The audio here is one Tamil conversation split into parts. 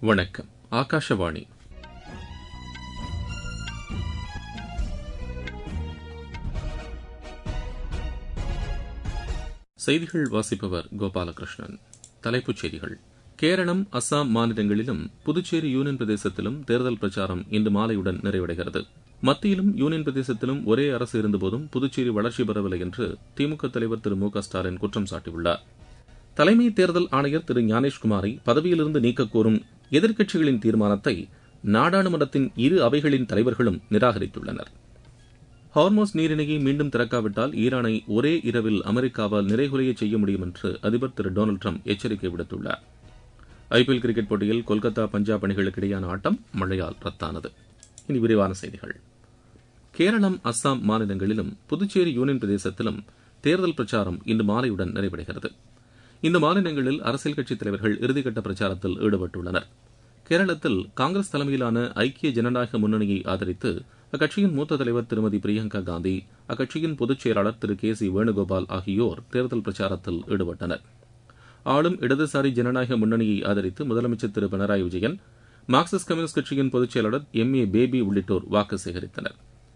வணக்கம் ஆகாஷவாணி செய்திகள் வாசிப்பவர் கோபாலகிருஷ்ணன் தலைப்புச் செய்திகள் கேரளம் அஸ்ஸாம் மாநிலங்களிலும் புதுச்சேரி யூனியன் பிரதேசத்திலும் தேர்தல் பிரச்சாரம் இன்று மாலையுடன் நிறைவடைகிறது மத்தியிலும் யூனியன் பிரதேசத்திலும் ஒரே அரசு இருந்தபோதும் புதுச்சேரி வளர்ச்சி பெறவில்லை என்று திமுக தலைவர் திரு மு க ஸ்டாலின் குற்றம் சாட்டியுள்ளார் தலைமை தேர்தல் ஆணையர் திரு ஞானேஷ்குமாரை பதவியிலிருந்து நீக்கக் கோரும் எதிர்க்கட்சிகளின் தீர்மானத்தை நாடாளுமன்றத்தின் இரு அவைகளின் தலைவர்களும் நிராகரித்துள்ளனர் ஹார்மோஸ் நீரிணையை மீண்டும் திறக்காவிட்டால் ஈரானை ஒரே இரவில் அமெரிக்காவால் நிறைகுறைய செய்ய முடியும் என்று அதிபர் திரு டொனால்டு ட்ரம்ப் எச்சரிக்கை விடுத்துள்ளார் ஐபிஎல் கிரிக்கெட் போட்டியில் கொல்கத்தா பஞ்சாப் அணிகளுக்கு இடையான ஆட்டம் மழையால் ரத்தானது இனி விரிவான செய்திகள் கேரளம் அஸ்ஸாம் மாநிலங்களிலும் புதுச்சேரி யூனியன் பிரதேசத்திலும் தேர்தல் பிரச்சாரம் இன்று மாலையுடன் நிறைவடைகிறது இந்த மாநிலங்களில் அரசியல் கட்சித் தலைவர்கள் இறுதிக்கட்ட பிரச்சாரத்தில் ஈடுபட்டுள்ளனர் கேரளத்தில் காங்கிரஸ் தலைமையிலான ஐக்கிய ஜனநாயக முன்னணியை ஆதரித்து அக்கட்சியின் மூத்த தலைவர் திருமதி பிரியங்கா காந்தி அக்கட்சியின் பொதுச் செயலாளர் திரு கே சி வேணுகோபால் ஆகியோர் தேர்தல் பிரச்சாரத்தில் ஈடுபட்டனர் ஆளும் இடதுசாரி ஜனநாயக முன்னணியை ஆதரித்து முதலமைச்சர் திரு பினராயி விஜயன் மார்க்சிஸ்ட் கம்யூனிஸ்ட் கட்சியின் பொதுச் செயலாளர் எம் ஏ பேபி உள்ளிட்டோர் வாக்கு சேகரித்தனர்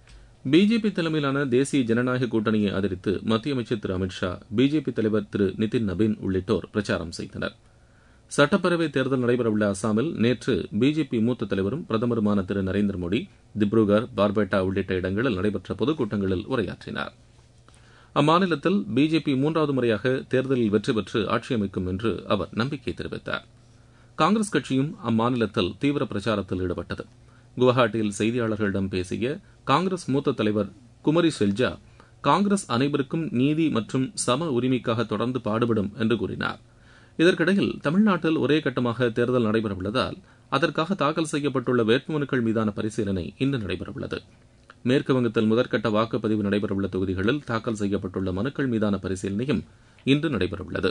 பிஜேபி தலைமையிலான தேசிய ஜனநாயக கூட்டணியை ஆதரித்து மத்திய அமைச்சர் திரு அமித்ஷா பிஜேபி தலைவர் திரு நிதின் நபீன் உள்ளிட்டோர் பிரச்சாரம் செய்தனர் சட்டப்பேரவை தேர்தல் நடைபெறவுள்ள அசாமில் நேற்று பிஜேபி மூத்த தலைவரும் பிரதமருமான திரு நரேந்திர மோடி திப்ருகர் பார்பேட்டா உள்ளிட்ட இடங்களில் நடைபெற்ற பொதுக்கூட்டங்களில் உரையாற்றினார் அம்மாநிலத்தில் பிஜேபி மூன்றாவது முறையாக தேர்தலில் வெற்றி பெற்று ஆட்சி அமைக்கும் என்று அவர் நம்பிக்கை தெரிவித்தார் காங்கிரஸ் கட்சியும் அம்மாநிலத்தில் தீவிர பிரச்சாரத்தில் ஈடுபட்டது குவஹாட்டியில் செய்தியாளர்களிடம் பேசிய காங்கிரஸ் மூத்த தலைவர் குமரி செல்ஜா காங்கிரஸ் அனைவருக்கும் நீதி மற்றும் சம உரிமைக்காக தொடர்ந்து பாடுபடும் என்று கூறினார் இதற்கிடையில் தமிழ்நாட்டில் ஒரே கட்டமாக தேர்தல் நடைபெறவுள்ளதால் அதற்காக தாக்கல் செய்யப்பட்டுள்ள வேட்புமனுக்கள் மீதான பரிசீலனை இன்று நடைபெறவுள்ளது மேற்குவங்கத்தில் முதற்கட்ட வாக்குப்பதிவு நடைபெறவுள்ள தொகுதிகளில் தாக்கல் செய்யப்பட்டுள்ள மனுக்கள் மீதான பரிசீலனையும் இன்று நடைபெறவுள்ளது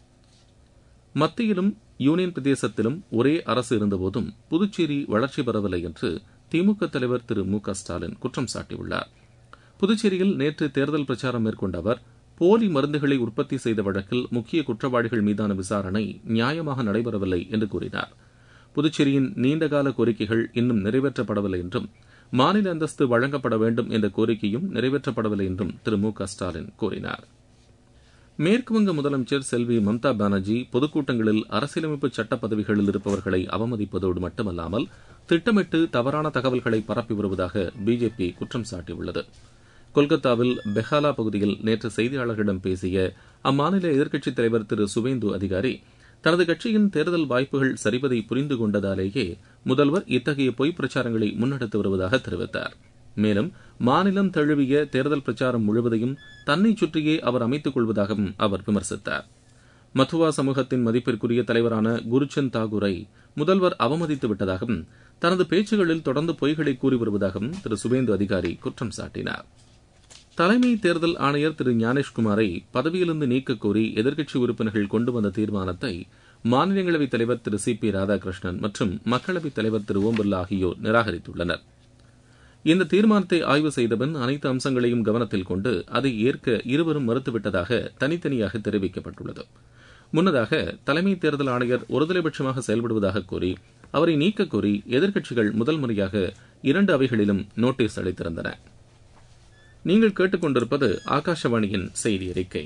மத்தியிலும் யூனியன் பிரதேசத்திலும் ஒரே அரசு இருந்தபோதும் புதுச்சேரி வளர்ச்சி பெறவில்லை என்று திமுக தலைவர் திரு மு க ஸ்டாலின் குற்றம் சாட்டியுள்ளார் புதுச்சேரியில் நேற்று தேர்தல் பிரச்சாரம் மேற்கொண்ட அவர் போலி மருந்துகளை உற்பத்தி செய்த வழக்கில் முக்கிய குற்றவாளிகள் மீதான விசாரணை நியாயமாக நடைபெறவில்லை என்று கூறினார் புதுச்சேரியின் நீண்டகால கோரிக்கைகள் இன்னும் நிறைவேற்றப்படவில்லை என்றும் மாநில அந்தஸ்து வழங்கப்பட வேண்டும் என்ற கோரிக்கையும் நிறைவேற்றப்படவில்லை என்றும் திரு மு க ஸ்டாலின் கூறினார் மேற்குவங்க முதலமைச்சர் செல்வி மம்தா பானர்ஜி பொதுக்கூட்டங்களில் அரசியலமைப்பு சட்ட பதவிகளில் இருப்பவர்களை அவமதிப்பதோடு மட்டுமல்லாமல் திட்டமிட்டு தவறான தகவல்களை பரப்பி வருவதாக பிஜேபி குற்றம் சாட்டியுள்ளது கொல்கத்தாவில் பெஹாலா பகுதியில் நேற்று செய்தியாளர்களிடம் பேசிய அம்மாநில எதிர்க்கட்சித் தலைவர் திரு சுவேந்து அதிகாரி தனது கட்சியின் தேர்தல் வாய்ப்புகள் சரிவதை புரிந்து கொண்டதாலேயே முதல்வர் இத்தகைய பொய் பிரச்சாரங்களை முன்னெடுத்து வருவதாக தெரிவித்தார் மேலும் மாநிலம் தழுவிய தேர்தல் பிரச்சாரம் முழுவதையும் தன்னை சுற்றியே அவர் அமைத்துக் கொள்வதாகவும் அவர் விமர்சித்தார் மத்துவா சமூகத்தின் மதிப்பிற்குரிய தலைவரான குருச்சந்த் தாகூரை முதல்வர் அவமதித்து விட்டதாகவும் தனது பேச்சுகளில் தொடர்ந்து பொய்களை கூறி வருவதாகவும் திரு சுவேந்து அதிகாரி குற்றம் சாட்டினார் தலைமை தேர்தல் ஆணையர் திரு ஞானேஷ்குமாரை பதவியிலிருந்து நீக்கக் கோரி எதிர்க்கட்சி உறுப்பினர்கள் கொண்டு வந்த தீர்மானத்தை மாநிலங்களவைத் தலைவர் திரு சி பி ராதாகிருஷ்ணன் மற்றும் மக்களவைத் தலைவர் திரு ஓம் பிர்லா ஆகியோர் நிராகரித்துள்ளனர் இந்த தீர்மானத்தை ஆய்வு செய்தபின் அனைத்து அம்சங்களையும் கவனத்தில் கொண்டு அதை ஏற்க இருவரும் மறுத்துவிட்டதாக தனித்தனியாக தெரிவிக்கப்பட்டுள்ளது முன்னதாக தலைமை தேர்தல் ஆணையர் ஒருதலைபட்சமாக செயல்படுவதாக கூறி அவரை நீக்கக் கோரி எதிர்க்கட்சிகள் முதல் முறையாக இரண்டு அவைகளிலும் நோட்டீஸ் அளித்திருந்தன நீங்கள் கேட்டுக்கொண்டிருப்பது ஆகாஷவாணியின் செய்தி அறிக்கை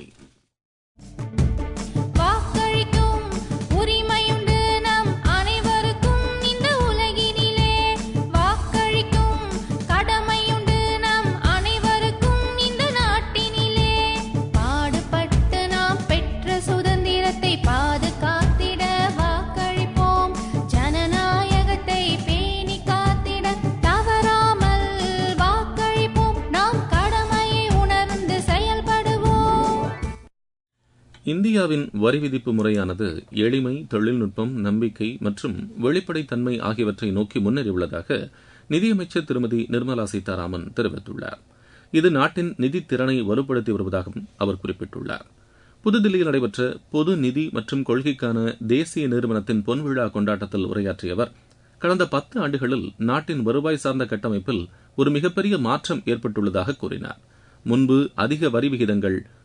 வாக்களிக்கும் உரிமையுண்டு நம் அனைவருக்கும் இந்த உலகினிலே வாக்களிக்கும் கடமையுண்டு நம் அனைவருக்கும் இந்த நாட்டினிலே பாடுபட்டு நாம் பெற்ற சுதந்திரத்தை பாதுகாத்திட வாக்களிப்போம் ஜனநாயகத்தை பேணி காத்திட தவறாமல் வாக்களிப்போம் நாம் கடமையை உணர்ந்து செயல்படுவோம் இந்தியாவின் வரி விதிப்பு முறையானது எளிமை தொழில்நுட்பம் நம்பிக்கை மற்றும் வெளிப்படைத்தன்மை ஆகியவற்றை நோக்கி முன்னேறியுள்ளதாக நிதியமைச்சர் திருமதி நிர்மலா சீதாராமன் தெரிவித்துள்ளார் இது நாட்டின் நிதி திறனை வலுப்படுத்தி வருவதாகவும் அவர் குறிப்பிட்டுள்ளார் புதுதில்லியில் நடைபெற்ற பொது நிதி மற்றும் கொள்கைக்கான தேசிய நிறுவனத்தின் பொன்விழா கொண்டாட்டத்தில் உரையாற்றிய அவர் கடந்த பத்து ஆண்டுகளில் நாட்டின் வருவாய் சார்ந்த கட்டமைப்பில் ஒரு மிகப்பெரிய மாற்றம் ஏற்பட்டுள்ளதாக கூறினார் முன்பு அதிக வரி விகிதங்கள்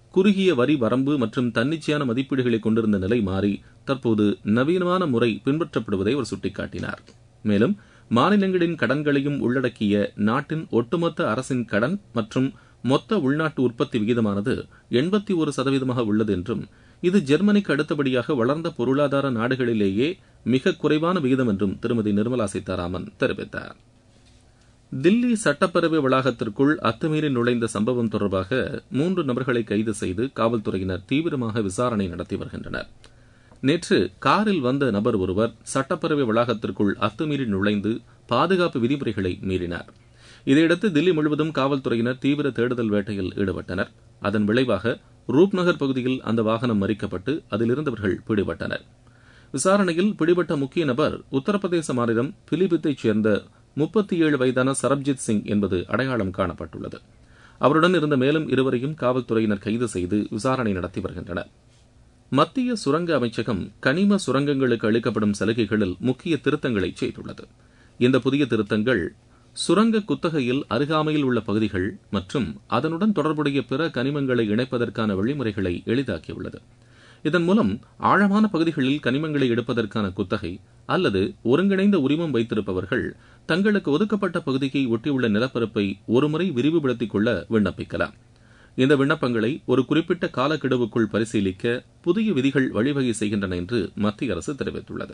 குறுகிய வரி வரம்பு மற்றும் தன்னிச்சையான மதிப்பீடுகளை கொண்டிருந்த நிலை மாறி தற்போது நவீனமான முறை பின்பற்றப்படுவதை அவர் சுட்டிக்காட்டினார் மேலும் மாநிலங்களின் கடன்களையும் உள்ளடக்கிய நாட்டின் ஒட்டுமொத்த அரசின் கடன் மற்றும் மொத்த உள்நாட்டு உற்பத்தி விகிதமானது எண்பத்தி ஒரு சதவீதமாக உள்ளது என்றும் இது ஜெர்மனிக்கு அடுத்தபடியாக வளர்ந்த பொருளாதார நாடுகளிலேயே மிக குறைவான விகிதம் என்றும் திருமதி நிர்மலா சீதாராமன் தெரிவித்தார் தில்லி சட்டப்பேரவை வளாகத்திற்குள் அத்துமீறி நுழைந்த சம்பவம் தொடர்பாக மூன்று நபர்களை கைது செய்து காவல்துறையினர் தீவிரமாக விசாரணை நடத்தி வருகின்றனர் நேற்று காரில் வந்த நபர் ஒருவர் சட்டப்பேரவை வளாகத்திற்குள் அத்துமீறி நுழைந்து பாதுகாப்பு விதிமுறைகளை மீறினார் இதையடுத்து தில்லி முழுவதும் காவல்துறையினர் தீவிர தேடுதல் வேட்டையில் ஈடுபட்டனர் அதன் விளைவாக ரூப்நகர் பகுதியில் அந்த வாகனம் மறிக்கப்பட்டு அதில் இருந்தவர்கள் பிடிபட்டனர் விசாரணையில் பிடிபட்ட முக்கிய நபர் உத்தரப்பிரதேச மாநிலம் பிலிபித்தைச் சேர்ந்த முப்பத்தி ஏழு வயதான சரப்ஜித் சிங் என்பது அடையாளம் காணப்பட்டுள்ளது அவருடன் இருந்த மேலும் இருவரையும் காவல்துறையினர் கைது செய்து விசாரணை நடத்தி வருகின்றனர் மத்திய சுரங்க அமைச்சகம் கனிம சுரங்கங்களுக்கு அளிக்கப்படும் சலுகைகளில் முக்கிய திருத்தங்களை செய்துள்ளது இந்த புதிய திருத்தங்கள் சுரங்க குத்தகையில் அருகாமையில் உள்ள பகுதிகள் மற்றும் அதனுடன் தொடர்புடைய பிற கனிமங்களை இணைப்பதற்கான வழிமுறைகளை எளிதாக்கியுள்ளது இதன் மூலம் ஆழமான பகுதிகளில் கனிமங்களை எடுப்பதற்கான குத்தகை அல்லது ஒருங்கிணைந்த உரிமம் வைத்திருப்பவர்கள் தங்களுக்கு ஒதுக்கப்பட்ட பகுதியை ஒட்டியுள்ள நிலப்பரப்பை ஒருமுறை விரிவுபடுத்திக் கொள்ள விண்ணப்பிக்கலாம் இந்த விண்ணப்பங்களை ஒரு குறிப்பிட்ட காலக்கெடுவுக்குள் பரிசீலிக்க புதிய விதிகள் வழிவகை செய்கின்றன என்று மத்திய அரசு தெரிவித்துள்ளது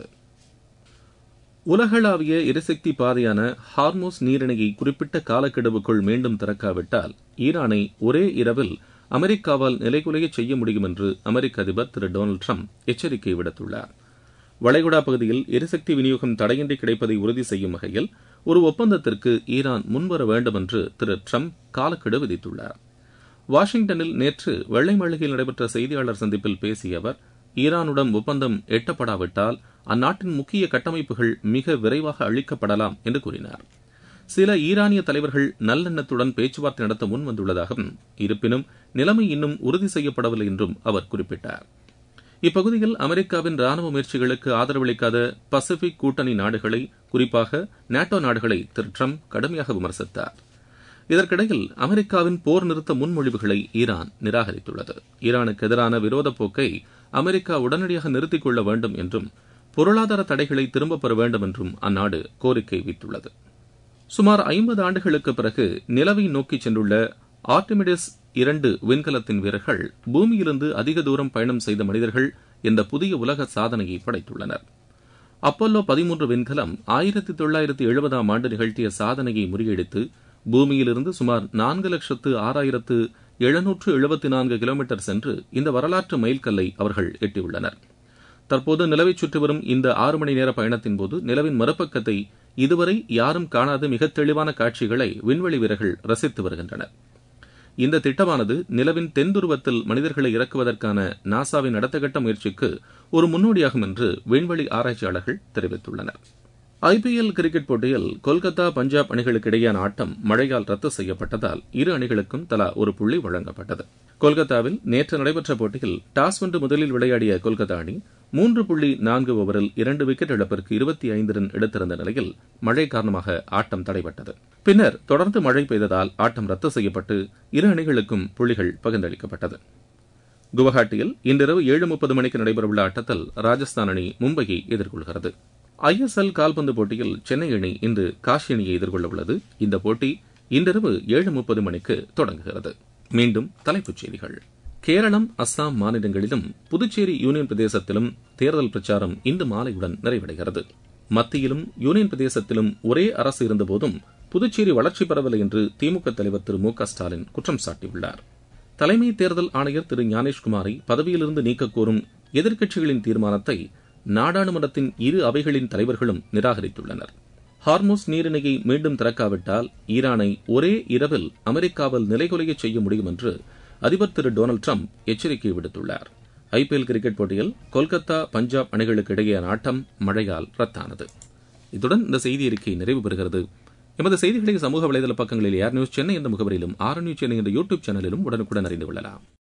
உலகளாவிய எரிசக்தி பாதையான ஹார்மோஸ் நீரிணையை குறிப்பிட்ட காலக்கெடுவுக்குள் மீண்டும் திறக்காவிட்டால் ஈரானை ஒரே இரவில் அமெரிக்காவால் நிலைகுலைய செய்ய முடியும் என்று அமெரிக்க அதிபர் திரு டொனால்டு ட்ரம்ப் எச்சரிக்கை விடுத்துள்ளார் வளைகுடா பகுதியில் எரிசக்தி விநியோகம் தடையின்றி கிடைப்பதை உறுதி செய்யும் வகையில் ஒரு ஒப்பந்தத்திற்கு ஈரான் முன்வர வேண்டும் என்று திரு ட்ரம்ப் காலக்கெடு விதித்துள்ளார் வாஷிங்டனில் நேற்று வெள்ளை மாளிகையில் நடைபெற்ற செய்தியாளர் சந்திப்பில் பேசிய அவர் ஈரானுடன் ஒப்பந்தம் எட்டப்படாவிட்டால் அந்நாட்டின் முக்கிய கட்டமைப்புகள் மிக விரைவாக அழிக்கப்படலாம் என்று கூறினார் சில ஈரானிய தலைவர்கள் நல்லெண்ணத்துடன் பேச்சுவார்த்தை நடத்த முன் வந்துள்ளதாகவும் இருப்பினும் நிலைமை இன்னும் உறுதி செய்யப்படவில்லை என்றும் அவர் குறிப்பிட்டார் இப்பகுதியில் அமெரிக்காவின் ராணுவ முயற்சிகளுக்கு ஆதரவளிக்காத பசிபிக் கூட்டணி நாடுகளை குறிப்பாக நாட்டோ நாடுகளை திரு ட்ரம்ப் கடுமையாக விமர்சித்தார் இதற்கிடையில் அமெரிக்காவின் போர் நிறுத்த முன்மொழிவுகளை ஈரான் நிராகரித்துள்ளது ஈரானுக்கு எதிரான விரோத போக்கை அமெரிக்கா உடனடியாக நிறுத்திக் கொள்ள வேண்டும் என்றும் பொருளாதார தடைகளை திரும்பப் பெற வேண்டும் என்றும் அந்நாடு கோரிக்கை வைத்துள்ளது சுமார் ஐம்பது ஆண்டுகளுக்கு பிறகு நிலவை நோக்கி சென்றுள்ள ஆர்டிமிடிஸ் இரண்டு விண்கலத்தின் வீரர்கள் பூமியிலிருந்து அதிக தூரம் பயணம் செய்த மனிதர்கள் என்ற புதிய உலக சாதனையை படைத்துள்ளனர் அப்பல்லோ பதிமூன்று விண்கலம் ஆயிரத்தி தொள்ளாயிரத்தி எழுபதாம் ஆண்டு நிகழ்த்திய சாதனையை முறியடித்து பூமியிலிருந்து சுமார் நான்கு லட்சத்து ஆறாயிரத்து எழுநூற்று எழுபத்தி நான்கு கிலோமீட்டர் சென்று இந்த வரலாற்று மைல்கல்லை அவர்கள் எட்டியுள்ளனர் தற்போது நிலவை சுற்றி வரும் இந்த ஆறு மணி நேர பயணத்தின் போது நிலவின் மறுபக்கத்தை இதுவரை யாரும் காணாத மிக தெளிவான காட்சிகளை விண்வெளி வீரர்கள் ரசித்து வருகின்றனர் இந்த திட்டமானது நிலவின் தென்துருவத்தில் மனிதர்களை இறக்குவதற்கான நாசாவின் அடுத்தகட்ட முயற்சிக்கு ஒரு முன்னோடியாகும் என்று விண்வெளி ஆராய்ச்சியாளர்கள் தெரிவித்துள்ளனர் ஐபிஎல் கிரிக்கெட் போட்டியில் கொல்கத்தா பஞ்சாப் அணிகளுக்கு இடையேயான ஆட்டம் மழையால் ரத்து செய்யப்பட்டதால் இரு அணிகளுக்கும் தலா ஒரு புள்ளி வழங்கப்பட்டது கொல்கத்தாவில் நேற்று நடைபெற்ற போட்டியில் டாஸ் வென்று முதலில் விளையாடிய கொல்கத்தா அணி மூன்று புள்ளி நான்கு ஓவரில் இரண்டு விக்கெட் இழப்பிற்கு இருபத்தி ஐந்து ரன் எடுத்திருந்த நிலையில் மழை காரணமாக ஆட்டம் தடைபட்டது பின்னர் தொடர்ந்து மழை பெய்ததால் ஆட்டம் ரத்து செய்யப்பட்டு இரு அணிகளுக்கும் புள்ளிகள் பகிர்ந்தளிக்கப்பட்டது குவஹாட்டியில் இன்றிரவு ஏழு முப்பது மணிக்கு நடைபெறவுள்ள ஆட்டத்தில் ராஜஸ்தான் அணி மும்பையை எதிர்கொள்கிறது ஐஎஸ்எல் கால்பந்து போட்டியில் சென்னை அணி இன்று காஷி அணியை எதிர்கொள்ள உள்ளது இந்த போட்டி இன்றிரவு ஏழு முப்பது மணிக்கு தொடங்குகிறது மீண்டும் தலைப்புச் செய்திகள் கேரளம் அஸ்ஸாம் மாநிலங்களிலும் புதுச்சேரி யூனியன் பிரதேசத்திலும் தேர்தல் பிரச்சாரம் இன்று மாலையுடன் நிறைவடைகிறது மத்தியிலும் யூனியன் பிரதேசத்திலும் ஒரே அரசு இருந்தபோதும் புதுச்சேரி வளர்ச்சி பெறவில்லை என்று திமுக தலைவர் திரு மு க ஸ்டாலின் குற்றம் சாட்டியுள்ளார் தலைமை தேர்தல் ஆணையர் திரு ஞானேஷ்குமாரை பதவியிலிருந்து நீக்கக்கோரும் எதிர்க்கட்சிகளின் தீர்மானத்தை நாடாளுமன்றத்தின் இரு அவைகளின் தலைவர்களும் நிராகரித்துள்ளனர் ஹார்மோஸ் நீரிணையை மீண்டும் திறக்காவிட்டால் ஈரானை ஒரே இரவில் அமெரிக்காவில் நிலைகுலைய செய்ய முடியும் என்று அதிபர் திரு டொனால்டு ட்ரம்ப் எச்சரிக்கை விடுத்துள்ளார் ஐபிஎல் கிரிக்கெட் போட்டியில் கொல்கத்தா பஞ்சாப் அணிகளுக்கு இடையேயான ஆட்டம் மழையால் ரத்தானது இத்துடன் இந்த செய்தி அறிக்கை நிறைவு பெறுகிறது எமது செய்திகளை சமூக வலைதள பக்கங்களில் ஏர் நியூஸ் சென்னை என்ற முகவரியிலும் ஆர் நியூஸ் சென்னை என்ற யூடியூப் சேனலிலும் உடனுக்குடன் அறிந்து கொள்ளலாம்